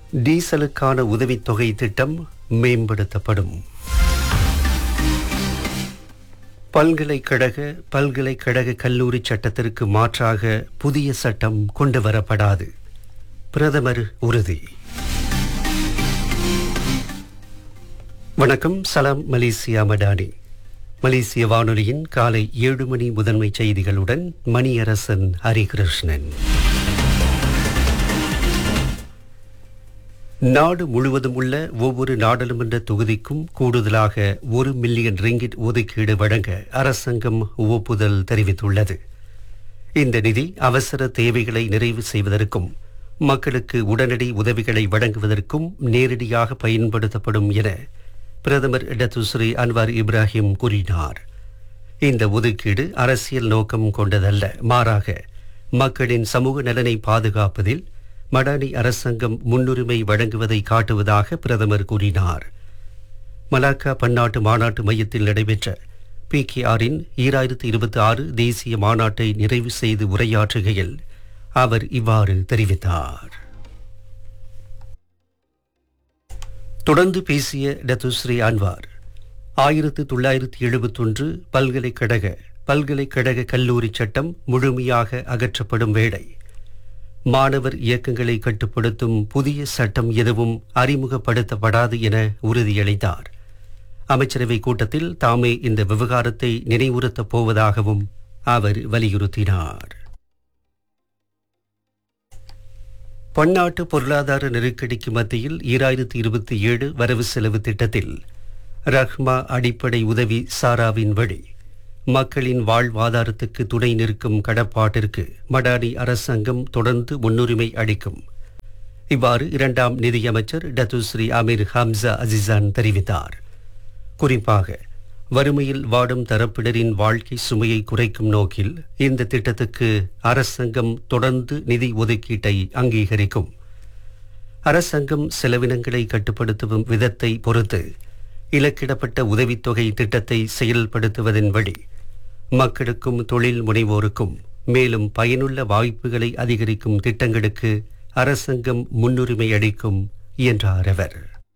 டீசலுக்கான உதவித்தொகை திட்டம் மேம்படுத்தப்படும் பல்கலைக்கழக பல்கலைக்கழக கல்லூரி சட்டத்திற்கு மாற்றாக புதிய சட்டம் கொண்டு வரப்படாது பிரதமர் உறுதி வணக்கம் சலாம் மலேசியா மடானி மலேசிய வானொலியின் காலை ஏழு மணி முதன்மை செய்திகளுடன் மணியரசன் ஹரிகிருஷ்ணன் நாடு முழுவதும் உள்ள ஒவ்வொரு நாடாளுமன்ற தொகுதிக்கும் கூடுதலாக ஒரு மில்லியன் ரிங்கிட் ஒதுக்கீடு வழங்க அரசாங்கம் ஒப்புதல் தெரிவித்துள்ளது இந்த நிதி அவசர தேவைகளை நிறைவு செய்வதற்கும் மக்களுக்கு உடனடி உதவிகளை வழங்குவதற்கும் நேரடியாக பயன்படுத்தப்படும் என பிரதமர் டத்துஸ்ரீ அன்வார் இப்ராஹிம் கூறினார் இந்த ஒதுக்கீடு அரசியல் நோக்கம் கொண்டதல்ல மாறாக மக்களின் சமூக நலனை பாதுகாப்பதில் மடானி அரசாங்கம் முன்னுரிமை வழங்குவதை காட்டுவதாக பிரதமர் கூறினார் மலாக்கா பன்னாட்டு மாநாட்டு மையத்தில் நடைபெற்ற பிகேஆரின் ஈராயிரத்து இருபத்தி ஆறு தேசிய மாநாட்டை நிறைவு செய்து உரையாற்றுகையில் அவர் இவ்வாறு தெரிவித்தார் தொடர்ந்து பேசிய டத்துஸ்ரீ அன்வார் ஆயிரத்து தொள்ளாயிரத்து எழுபத்தொன்று பல்கலைக்கழக பல்கலைக்கழக கல்லூரி சட்டம் முழுமையாக அகற்றப்படும் வேளை மாணவர் இயக்கங்களை கட்டுப்படுத்தும் புதிய சட்டம் எதுவும் அறிமுகப்படுத்தப்படாது என உறுதியளித்தார் அமைச்சரவை கூட்டத்தில் தாமே இந்த விவகாரத்தை நினைவுறுத்தப் போவதாகவும் அவர் வலியுறுத்தினார் பன்னாட்டு பொருளாதார நெருக்கடிக்கு மத்தியில் ஈராயிரத்தி இருபத்தி ஏழு வரவு செலவு திட்டத்தில் ரஹ்மா அடிப்படை உதவி சாராவின் வழி மக்களின் வாழ்வாதாரத்துக்கு துணை நிற்கும் கடப்பாட்டிற்கு மடானி அரசாங்கம் தொடர்ந்து முன்னுரிமை அளிக்கும் இவ்வாறு இரண்டாம் நிதியமைச்சர் டத்துஸ்ரீ அமீர் ஹம்சா அசிசான் தெரிவித்தார் குறிப்பாக வறுமையில் வாடும் தரப்பினரின் வாழ்க்கை சுமையை குறைக்கும் நோக்கில் இந்த திட்டத்துக்கு அரசாங்கம் தொடர்ந்து நிதி ஒதுக்கீட்டை அங்கீகரிக்கும் அரசாங்கம் செலவினங்களை கட்டுப்படுத்தும் விதத்தை பொறுத்து இலக்கிடப்பட்ட உதவித்தொகை திட்டத்தை செயல்படுத்துவதன் வழி மக்களுக்கும் தொழில் முனைவோருக்கும் மேலும் பயனுள்ள வாய்ப்புகளை அதிகரிக்கும் திட்டங்களுக்கு அரசாங்கம் முன்னுரிமை அளிக்கும் என்றார் அவர்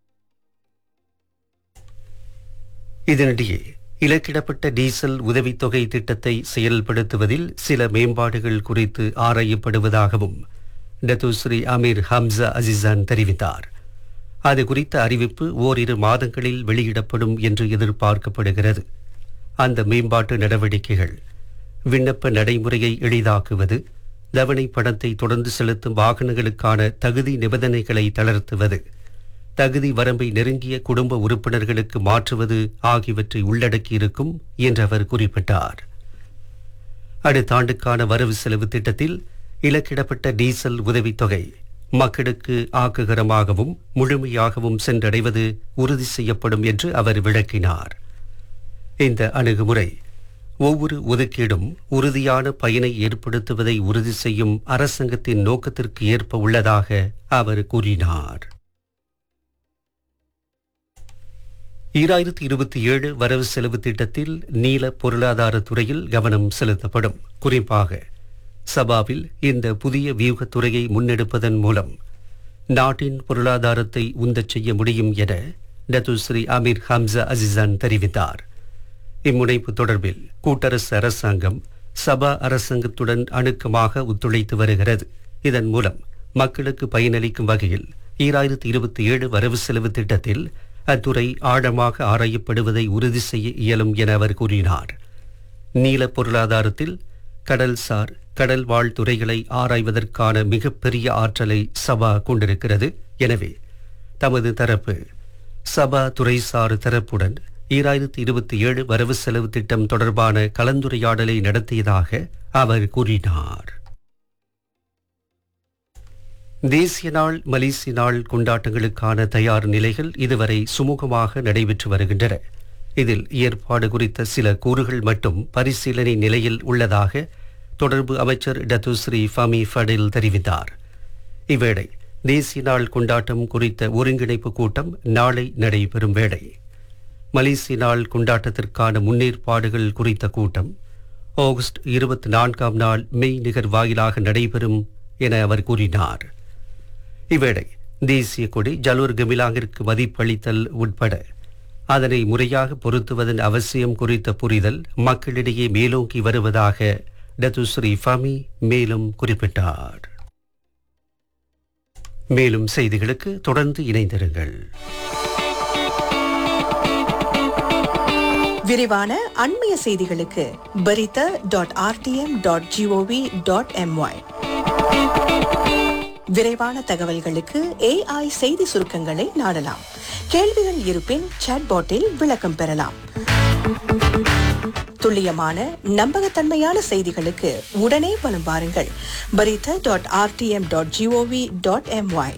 இதனிடையே இலக்கிடப்பட்ட டீசல் உதவித்தொகை திட்டத்தை செயல்படுத்துவதில் சில மேம்பாடுகள் குறித்து ஆராயப்படுவதாகவும் டத்துஸ்ரீ அமீர் ஹம்சா அசிசான் தெரிவித்தார் அது குறித்த அறிவிப்பு ஓரிரு மாதங்களில் வெளியிடப்படும் என்று எதிர்பார்க்கப்படுகிறது அந்த மேம்பாட்டு நடவடிக்கைகள் விண்ணப்ப நடைமுறையை எளிதாக்குவது தவணை பணத்தை தொடர்ந்து செலுத்தும் வாகனங்களுக்கான தகுதி நிபந்தனைகளை தளர்த்துவது தகுதி வரம்பை நெருங்கிய குடும்ப உறுப்பினர்களுக்கு மாற்றுவது ஆகியவற்றை உள்ளடக்கியிருக்கும் என்று அவர் குறிப்பிட்டார் அடுத்த ஆண்டுக்கான வரவு செலவு திட்டத்தில் இலக்கிடப்பட்ட டீசல் உதவித்தொகை மக்களுக்கு ஆக்குகரமாகவும் முழுமையாகவும் சென்றடைவது உறுதி செய்யப்படும் என்று அவர் விளக்கினார் இந்த அணுகுமுறை ஒவ்வொரு ஒதுக்கீடும் உறுதியான பயனை ஏற்படுத்துவதை உறுதி செய்யும் அரசாங்கத்தின் நோக்கத்திற்கு ஏற்ப உள்ளதாக அவர் கூறினார் ஈராயிரத்தி இருபத்தி ஏழு வரவு செலவு திட்டத்தில் நீல பொருளாதார துறையில் கவனம் செலுத்தப்படும் குறிப்பாக சபாவில் இந்த புதிய வியூகத்துறையை முன்னெடுப்பதன் மூலம் நாட்டின் பொருளாதாரத்தை உந்தச் செய்ய முடியும் என டத்துஸ்ரீ அமீர் ஹம்சா அசிசான் தெரிவித்தார் இம்முனைப்பு தொடர்பில் கூட்டரசு அரசாங்கம் சபா அரசாங்கத்துடன் அணுக்கமாக ஒத்துழைத்து வருகிறது இதன் மூலம் மக்களுக்கு பயனளிக்கும் வகையில் ஈராயிரத்தி இருபத்தி ஏழு வரவு செலவு திட்டத்தில் அத்துறை ஆழமாக ஆராயப்படுவதை உறுதி செய்ய இயலும் என அவர் கூறினார் நீல பொருளாதாரத்தில் கடல்சார் கடல் வாழ் துறைகளை ஆராய்வதற்கான மிகப்பெரிய ஆற்றலை சபா கொண்டிருக்கிறது எனவே தமது தரப்பு சபா துறைசார் தரப்புடன் ஈராயிரத்தி இருபத்தி ஏழு வரவு செலவு திட்டம் தொடர்பான கலந்துரையாடலை நடத்தியதாக அவர் கூறினார் தேசிய நாள் மலேசிய நாள் கொண்டாட்டங்களுக்கான தயார் நிலைகள் இதுவரை சுமூகமாக நடைபெற்று வருகின்றன இதில் ஏற்பாடு குறித்த சில கூறுகள் மட்டும் பரிசீலனை நிலையில் உள்ளதாக தொடர்பு அமைச்சர் டத்துஸ்ரீ ஃபமி ஃபடில் தெரிவித்தார் இவ்வேளை தேசிய நாள் கொண்டாட்டம் குறித்த ஒருங்கிணைப்பு கூட்டம் நாளை நடைபெறும் வேளை மலேசிய நாள் கொண்டாட்டத்திற்கான முன்னேற்பாடுகள் குறித்த கூட்டம் ஆகஸ்ட் இருபத்தி நான்காம் நாள் மெய் நிகர் வாயிலாக நடைபெறும் என அவர் கூறினார் இவ்வேளை தேசிய கொடி ஜலூர் கமிலாங்கிற்கு மதிப்பளித்தல் உட்பட அதனை முறையாக பொருத்துவதன் அவசியம் குறித்த புரிதல் மக்களிடையே மேலோங்கி வருவதாக டத்துஸ்ரீ ஃபமி மேலும் குறிப்பிட்டார் மேலும் செய்திகளுக்கு தொடர்ந்து இணைந்திருங்கள் விரிவான அண்மைய செய்திகளுக்கு Berita dot RTM dot G O V dot M Y விரைவான தகவல்களுக்கு ஏஐ செய்தி சுருக்கங்களை நாடலாம் கேள்விகள் இருப்பின் சாட்பாட்டில் விளக்கம் பெறலாம் துல்லியமான நம்பகத்தன்மையான செய்திகளுக்கு உடனே வலம் வாருங்கள் Berita dot RTM dot G O V dot M Y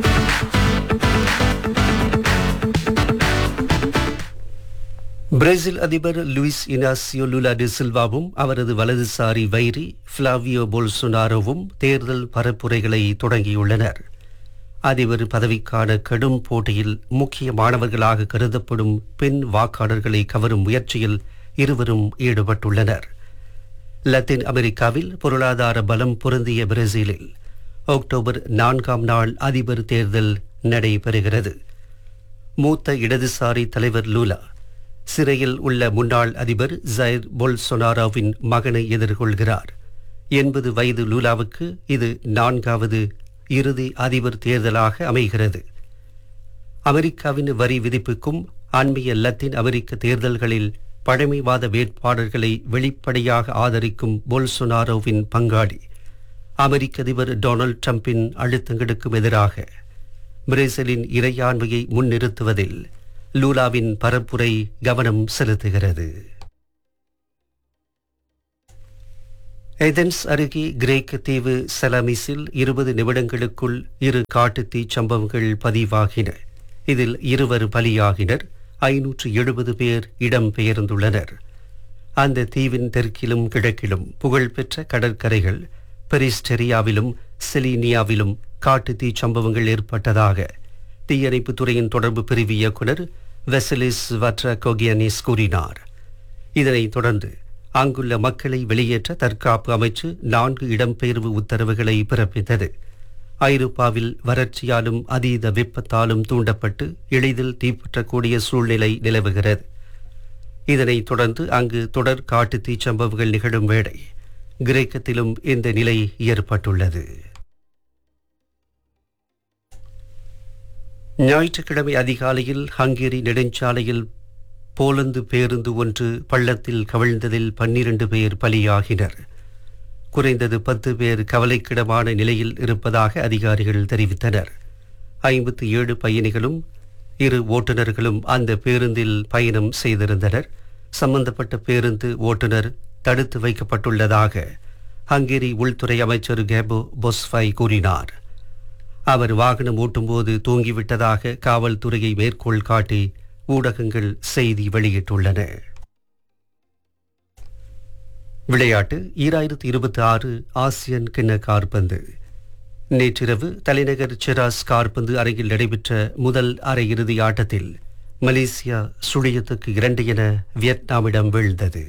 Brazil அதிபர் லூயிஸ் இனாசியோ லுலா டி சில்வாவும் அவரது வலதுசாரி வைரி ஃபிளாவியோ போல்சொனாரோவும் தேர்தல் பரப்புரைகளை தொடங்கியுள்ளனர் அதிபர் பதவிக்கான கடும் போட்டியில் முக்கிய மாணவர்களாக கருதப்படும் பெண் வாக்காளர்களை கவரும் முயற்சியில் இருவரும் ஈடுபட்டுள்ளனர் லத்தீன் அமெரிக்காவில் பொருளாதார பலம் பொருந்திய பிரேசிலில் அக்டோபர் நான்காம் நாள் அதிபர் தேர்தல் நடைபெறுகிறது மூத்த இடதுசாரி தலைவர் லூலா சிறையில் உள்ள முன்னாள் அதிபர் ஜைர் பொல்சொனாரோவின் மகனை எதிர்கொள்கிறார் எண்பது வயது லூலாவுக்கு இது நான்காவது இறுதி அதிபர் தேர்தலாக அமைகிறது அமெரிக்காவின் வரி விதிப்புக்கும் அண்மைய லத்தீன் அமெரிக்க தேர்தல்களில் பழமைவாத வேட்பாளர்களை வெளிப்படையாக ஆதரிக்கும் பொல்சொனாரோவின் பங்காளி அமெரிக்க அதிபர் டொனால்ட் ட்ரம்பின் அழுத்தங்களுக்கும் எதிராக பிரேசிலின் இறையாண்மையை முன்னிறுத்துவதில் லூலாவின் பரப்புரை கவனம் செலுத்துகிறது ஏதென்ஸ் அருகே கிரேக்க தீவு செலமிஸில் இருபது நிமிடங்களுக்குள் இரு காட்டுத்தீ சம்பவங்கள் பதிவாகின இதில் இருவர் பலியாகினர் ஐநூற்று எழுபது பேர் இடம்பெயர்ந்துள்ளனர் அந்த தீவின் தெற்கிலும் கிழக்கிலும் புகழ்பெற்ற கடற்கரைகள் பெரிஸ்டெரியாவிலும் செலீனியாவிலும் காட்டுத்தீ சம்பவங்கள் ஏற்பட்டதாக தீயணைப்புத் துறையின் தொடர்பு பிரிவு இயக்குனர் வெசலிஸ் வட்ர கொகியனிஸ் கூறினார் இதனைத் தொடர்ந்து அங்குள்ள மக்களை வெளியேற்ற தற்காப்பு அமைச்சு நான்கு இடம்பெயர்வு உத்தரவுகளை பிறப்பித்தது ஐரோப்பாவில் வறட்சியாலும் அதீத வெப்பத்தாலும் தூண்டப்பட்டு எளிதில் தீப்பற்றக்கூடிய சூழ்நிலை நிலவுகிறது இதனைத் தொடர்ந்து அங்கு தொடர் காட்டு தீச்சம்பவங்கள் நிகழும் வேளை கிரேக்கத்திலும் இந்த நிலை ஏற்பட்டுள்ளது ஞாயிற்றுக்கிழமை அதிகாலையில் ஹங்கேரி நெடுஞ்சாலையில் போலந்து பேருந்து ஒன்று பள்ளத்தில் கவிழ்ந்ததில் பன்னிரண்டு பேர் பலியாகினர் குறைந்தது பத்து பேர் கவலைக்கிடமான நிலையில் இருப்பதாக அதிகாரிகள் தெரிவித்தனர் ஐம்பத்தி ஏழு பயணிகளும் இரு ஓட்டுநர்களும் அந்த பேருந்தில் பயணம் செய்திருந்தனர் சம்பந்தப்பட்ட பேருந்து ஓட்டுநர் தடுத்து வைக்கப்பட்டுள்ளதாக ஹங்கேரி உள்துறை அமைச்சர் கேபோ பொஸ்ஃபை கூறினார் அவர் வாகனம் ஓட்டும்போது தூங்கிவிட்டதாக காவல்துறையை மேற்கோள் காட்டி ஊடகங்கள் செய்தி வெளியிட்டுள்ளன விளையாட்டு ஈராயிரத்தி இருபத்தி ஆறு ஆசியன் கிண்ண கார்பந்து நேற்றிரவு தலைநகர் செராஸ் கார்பந்து அரங்கில் நடைபெற்ற முதல் அரையிறுதி ஆட்டத்தில் மலேசியா சுழியத்துக்கு இரண்டு என வியட்நாமிடம் வீழ்ந்தது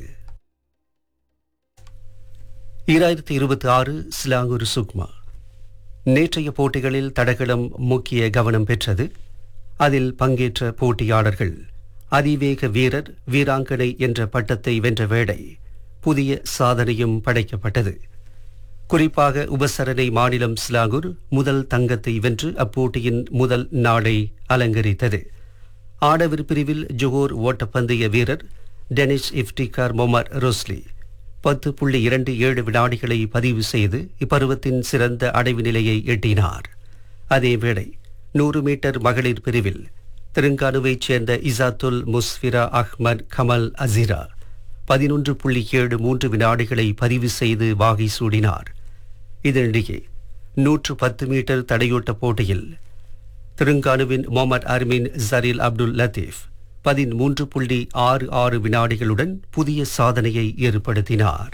ஈராயிரத்தி இருபத்தி ஆறு சிலாங்கூர் சுக்மா நேற்றைய போட்டிகளில் தடகளம் முக்கிய கவனம் பெற்றது அதில் பங்கேற்ற போட்டியாளர்கள் அதிவேக வீரர் வீராங்கனை என்ற பட்டத்தை வென்ற வேளை புதிய சாதனையும் படைக்கப்பட்டது குறிப்பாக உபசரணை மாநிலம் ஸ்லாங்கூர் முதல் தங்கத்தை வென்று அப்போட்டியின் முதல் நாளை அலங்கரித்தது ஆடவர் பிரிவில் ஜோஹோர் ஓட்டப்பந்தய வீரர் டெனிஸ் இஃப்டிகார் மொமர் ரோஸ்லி பத்து புள்ளி இரண்டு ஏழு வினாடிகளை பதிவு செய்து இப்பருவத்தின் சிறந்த அடைவு நிலையை எட்டினார் அதேவேளை நூறு மீட்டர் மகளிர் பிரிவில் தெலுங்கானுவைச் சேர்ந்த இசாத்துல் முஸ்ஃபிரா அஹ்மத் கமல் அசிரா பதினொன்று புள்ளி ஏழு மூன்று வினாடிகளை பதிவு செய்து வாகை சூடினார் இதனிடையே நூற்று பத்து மீட்டர் தடையோட்ட போட்டியில் தெலுங்கானுவின் Mohamed Armin Jaril Abdul Latif பதிமூன்று புள்ளி ஆறு ஆறு வினாடிகளுடன் புதிய சாதனையை ஏற்படுத்தினார்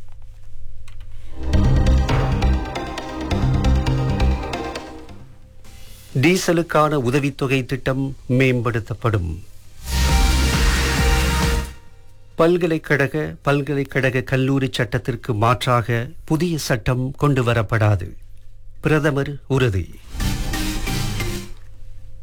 டீசலுக்கான உதவித்தொகை திட்டம் மேம்படுத்தப்படும் பல்கலைக்கழக பல்கலைக்கழக கல்லூரி சட்டத்திற்கு மாற்றாக புதிய சட்டம் கொண்டு வரப்படாது பிரதமர் உறுதி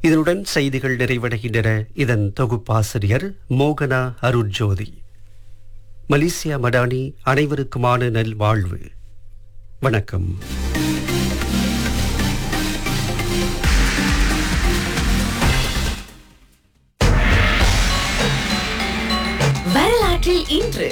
இதனுடன் செய்திகள் நிறைவடைகின்றன இதன் தொகுப்பாசிரியர் மோகனா அருட்ஜோதி மலேசியா மடானி அனைவருக்குமான நல்வாழ்வு வணக்கம் வரலாற்றில் இன்று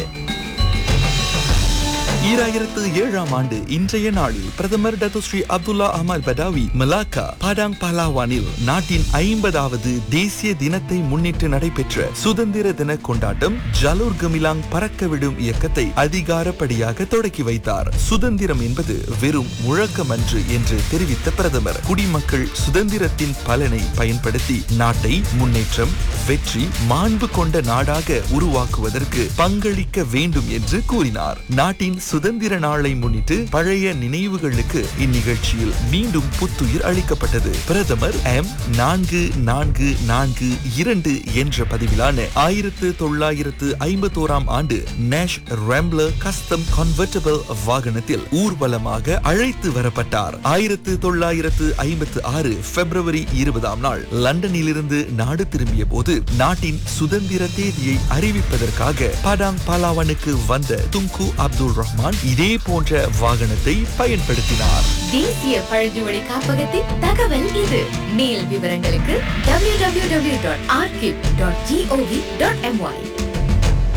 ஈராயிரத்து ஏழாம் ஆண்டு இன்றைய நாளில் பிரதமர் Datuk Seri Abdullah Ahmad Badawi Melaka Padang பலாவானில் நாட்டின் ஐம்பதாவது தேசிய தினத்தை முன்னிட்டு நடைபெற்ற சுதந்திர தின கொண்டாட்டம் ஜலூர் கமிலாங் பறக்கவிடும் இயக்கத்தை அதிகாரப்படியாக தொடக்கி வைத்தார் சுதந்திரம் என்பது வெறும் முழக்கமன்று என்று தெரிவித்த பிரதமர் குடிமக்கள் சுதந்திரத்தின் பலனை பயன்படுத்தி நாட்டை முன்னேற்றம் வெற்றி மாண்பு கொண்ட நாடாக உருவாக்குவதற்கு பங்களிக்க வேண்டும் என்று கூறினார் நாட்டின் சுதந்திர நாளை முன்னிட்டு பழைய நினைவுகளுக்கு இந்நிகழ்ச்சியில் மீண்டும் புத்துயிர் அளிக்கப்பட்டது பிரதமர் எம் நான்கு நான்கு நான்கு இரண்டு என்ற பதிவிலான ஆயிரத்து தொள்ளாயிரத்து ஐம்பத்தோராம் ஆண்டு நேஷ் ரேம்லர் கஸ்டம் கன்வெர்டபிள் வாகனத்தில் ஊர்வலமாக அழைத்து வரப்பட்டார் ஆயிரத்து தொள்ளாயிரத்து ஐம்பத்து ஆறு பிப்ரவரி இருபதாம் நாள் லண்டனிலிருந்து நாடு திரும்பிய போது நாட்டின் சுதந்திர தேதியை அறிவிப்பதற்காக படாங் பலாவனுக்கு வந்த துங்கு அப்துல் ரஹ்மான் இதே போன்ற வாகனத்தை பயன்படுத்தினார் தேசிய பழங்குடி காப்பகத்தின் தகவல் இது மேல் விவரங்களுக்கு www.archive.gov.my